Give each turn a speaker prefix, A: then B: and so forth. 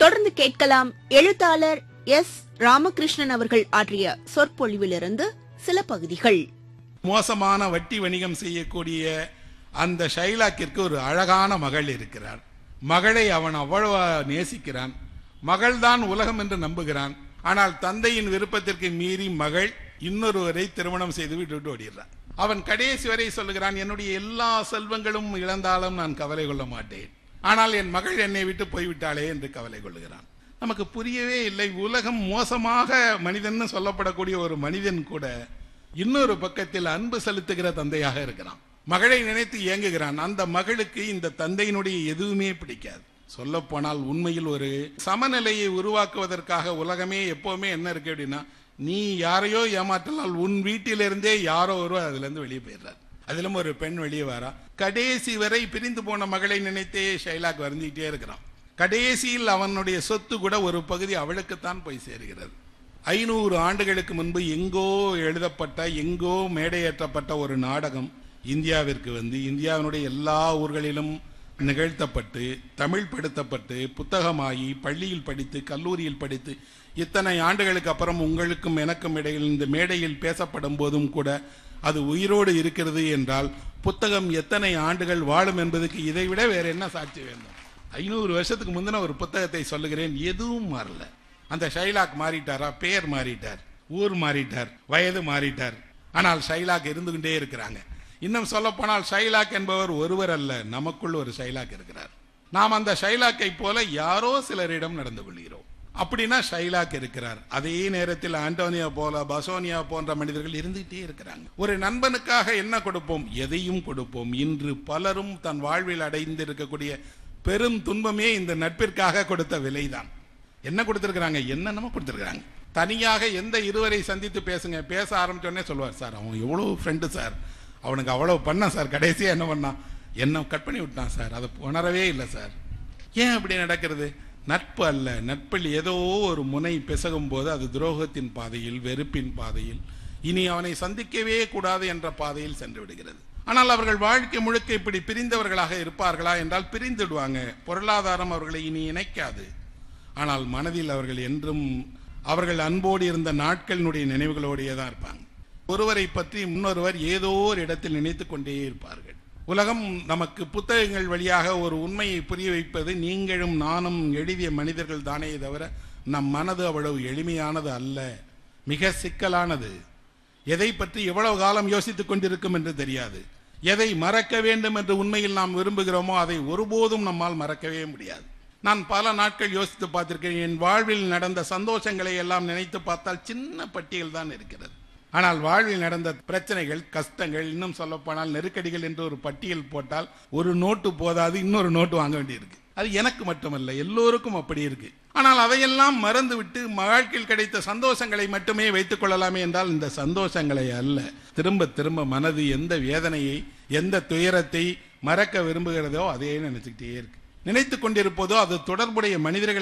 A: தொடர்ந்து கேட்கலாம் எழுத்தாளர் எஸ் ராமகிருஷ்ணன் அவர்கள் ஆற்றிய சொற்பொழிவிலிருந்து சில பகுதிகள்
B: மோசமான வட்டி வணிகம் செய்யக்கூடிய அந்த ஷைலாக்கிற்கு ஒரு அழகான மகள் இருக்கிறார் மகளை அவன் அவ்வளவு நேசிக்கிறான் மகள்தான் உலகம் என்று நம்புகிறான் ஆனால் தந்தையின் விருப்பத்திற்கு மீறி மகள் இன்னொருவரை திருமணம் செய்து விட்டுவிட்டு ஓடிடுறான் அவன் கடைசி வரை சொல்லுகிறான் என்னுடைய எல்லா செல்வங்களும் இழந்தாலும் நான் கவலை கொள்ள மாட்டேன் ஆனால் என் மகள் என்னை விட்டு போய்விட்டாளே என்று கவலை கொள்ளுகிறான் நமக்கு புரியவே இல்லை உலகம் மோசமாக மனிதன் சொல்லப்படக்கூடிய ஒரு மனிதன் கூட இன்னொரு பக்கத்தில் அன்பு செலுத்துகிற தந்தையாக இருக்கிறான் மகளை நினைத்து ஏங்குகிறான் அந்த மகளுக்கு இந்த தந்தையினுடைய எதுவுமே பிடிக்காது சொல்ல போனால் உண்மையில் ஒரு சமநிலையை உருவாக்குவதற்காக உலகமே எப்பவுமே என்ன இருக்கு அப்படின்னா நீ யாரையோ ஏமாற்றலால் உன் வீட்டிலிருந்தே யாரோ ஒருவர் அதுல இருந்து வெளியே போயிடுறார் அதிலும் ஒரு பெண் வெளியே வரா கடைசி வரை பிரிந்து போன மகளை நினைத்தே ஷைலாக் வருந்திட்டே இருக்கிறான் கடைசியில் அவனுடைய சொத்து கூட ஒரு பகுதி அவளுக்குத்தான் போய் சேருகிறது ஐநூறு ஆண்டுகளுக்கு முன்பு எங்கோ எழுதப்பட்ட எங்கோ மேடையேற்றப்பட்ட ஒரு நாடகம் இந்தியாவிற்கு வந்து இந்தியாவினுடைய எல்லா ஊர்களிலும் நிகழ்த்தப்பட்டு தமிழ் படுத்தப்பட்டு புத்தகமாகி பள்ளியில் படித்து கல்லூரியில் படித்து இத்தனை ஆண்டுகளுக்கு அப்புறம் உங்களுக்கும் எனக்கும் இடையில் இந்த மேடையில் பேசப்படும் போதும் கூட அது உயிரோடு இருக்கிறது என்றால் புத்தகம் எத்தனை ஆண்டுகள் வாழும் என்பதுக்கு இதைவிட வேற என்ன சாட்சி வேண்டும் ஐநூறு வருஷத்துக்கு முந்தின ஒரு புத்தகத்தை சொல்லுகிறேன் எதுவும் மாறல அந்த ஷைலாக் மாறிட்டாரா பேர் மாறிட்டார் ஊர் மாறிட்டார் வயது மாறிட்டார் ஆனால் ஷைலாக் இருந்து கொண்டே இருக்கிறாங்க இன்னும் சொல்ல போனால் ஷைலாக் என்பவர் ஒருவர் அல்ல நமக்குள் ஒரு ஷைலாக் இருக்கிறார் நாம் அந்த ஷைலாக்கை போல யாரோ சிலரிடம் நடந்து கொள்கிறோம் அப்படின்னா ஷைலாக் இருக்கிறார் அதே நேரத்தில் ஆண்டோனியா போல பசோனியா போன்ற மனிதர்கள் இருந்துகிட்டே இருக்கிறாங்க ஒரு நண்பனுக்காக என்ன கொடுப்போம் எதையும் கொடுப்போம் இன்று பலரும் தன் வாழ்வில் அடைந்து இருக்கக்கூடிய பெரும் துன்பமே இந்த நட்பிற்காக கொடுத்த விலைதான் என்ன கொடுத்திருக்கிறாங்க என்னென்னமோ கொடுத்திருக்கிறாங்க தனியாக எந்த இருவரை சந்தித்து பேசுங்க பேச ஆரம்பிச்சோடனே சொல்லுவார் சார் அவன் எவ்வளோ ஃப்ரெண்டு சார் அவனுக்கு அவ்வளோ பண்ணான் சார் கடைசியாக என்ன பண்ணான் என்ன கட் பண்ணி விட்டான் சார் அதை உணரவே இல்லை சார் ஏன் அப்படி நடக்கிறது நட்பு அல்ல நட்பில் ஏதோ ஒரு முனை பிசகும் போது அது துரோகத்தின் பாதையில் வெறுப்பின் பாதையில் இனி அவனை சந்திக்கவே கூடாது என்ற பாதையில் சென்று விடுகிறது ஆனால் அவர்கள் வாழ்க்கை முழுக்க இப்படி பிரிந்தவர்களாக இருப்பார்களா என்றால் பிரிந்துடுவாங்க பொருளாதாரம் அவர்களை இனி இணைக்காது ஆனால் மனதில் அவர்கள் என்றும் அவர்கள் அன்போடு இருந்த நாட்களினுடைய நினைவுகளோடையே தான் இருப்பாங்க ஒருவரை பற்றி இன்னொருவர் ஏதோ ஒரு இடத்தில் நினைத்து கொண்டே இருப்பார்கள் உலகம் நமக்கு புத்தகங்கள் வழியாக ஒரு உண்மையை புரிய வைப்பது நீங்களும் நானும் எழுதிய மனிதர்கள் தானே தவிர நம் மனது அவ்வளவு எளிமையானது அல்ல மிக சிக்கலானது எதை பற்றி எவ்வளவு காலம் யோசித்துக் கொண்டிருக்கும் என்று தெரியாது எதை மறக்க வேண்டும் என்று உண்மையில் நாம் விரும்புகிறோமோ அதை ஒருபோதும் நம்மால் மறக்கவே முடியாது நான் பல நாட்கள் யோசித்து பார்த்திருக்கிறேன் என் வாழ்வில் நடந்த சந்தோஷங்களை எல்லாம் நினைத்து பார்த்தால் சின்ன பட்டியல் தான் இருக்கிறது ஆனால் வாழ்வில் நடந்த பிரச்சனைகள் கஷ்டங்கள் இன்னும் சொல்லப்போனால் நெருக்கடிகள் என்று ஒரு பட்டியல் போட்டால் ஒரு நோட்டு போதாது இன்னொரு நோட்டு வாங்க வேண்டியிருக்கு அது எனக்கு மட்டுமல்ல எல்லோருக்கும் அப்படி இருக்கு ஆனால் அதையெல்லாம் மறந்துவிட்டு வாழ்க்கையில் கிடைத்த சந்தோஷங்களை மட்டுமே வைத்துக் கொள்ளலாமே என்றால் இந்த சந்தோஷங்களை அல்ல திரும்ப திரும்ப மனது எந்த வேதனையை எந்த துயரத்தை மறக்க விரும்புகிறதோ அதையே நினைச்சுக்கிட்டே இருக்கு நினைத்து கொண்டிருப்பதோ அது தொடர்புடைய மனிதர்களை